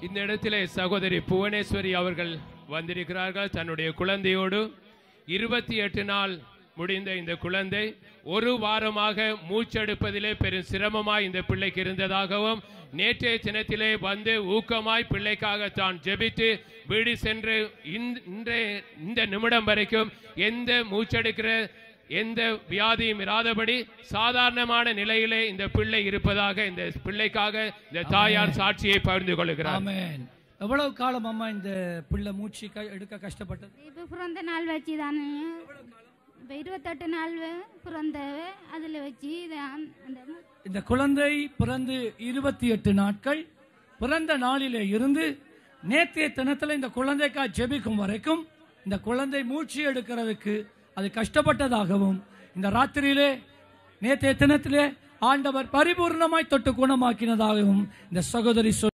இந்த இடத்திலே சகோதரி புவனேஸ்வரி அவர்கள் வந்திருக்கிறார்கள் தன்னுடைய குழந்தையோடு இருபத்தி எட்டு நாள் முடிந்த இந்த குழந்தை ஒரு வாரமாக மூச்செடுப்பதிலே பெரும் சிரமமாய் இந்த பிள்ளைக்கு இருந்ததாகவும் நேற்றைய தினத்திலே வந்து ஊக்கமாய் பிள்ளைக்காக தான் ஜெபித்து வீடு சென்று இந்த- இன்றைய இந்த நிமிடம் வரைக்கும் எந்த மூச்செடுக்கிற எந்த வியாதியும் இராதபடி சாதாரணமான நிலையிலே இந்த பிள்ளை இருப்பதாக இந்த பிள்ளைக்காக இந்த தாயார் சாட்சியை பகிர்ந்து கொள்கிறார் ஆமென் எவ்வளவு காலம் அம்மா இந்த பிள்ளை மூச்சு க- எடுக்க கஷ்டப்பட்டது இப்போ பிறந்த நாள் வச்சு தானே இப்போ இருபத்தெட்டு நாள் வ- பிறந்த அதில் வச்சு இது அந்த- அந்த மு- இந்த குழந்தை பிறந்து இருபத்தி எட்டு நாட்கள் பிறந்த நாளிலே இருந்து நேற்றைய தினத்துல இந்த குழந்தைக்கா ஜெபிக்கும் வரைக்கும் இந்த குழந்தை மூச்சு எடுக்கிறதுக்கு அது கஷ்டப்பட்டதாகவும் இந்த ராத்திரியிலே நேற்றைய தினத்திலே ஆண்டவர் பரிபூர்ணமாய் தொட்டு குணமாக்கினதாகவும் இந்த சகோதரி சொல்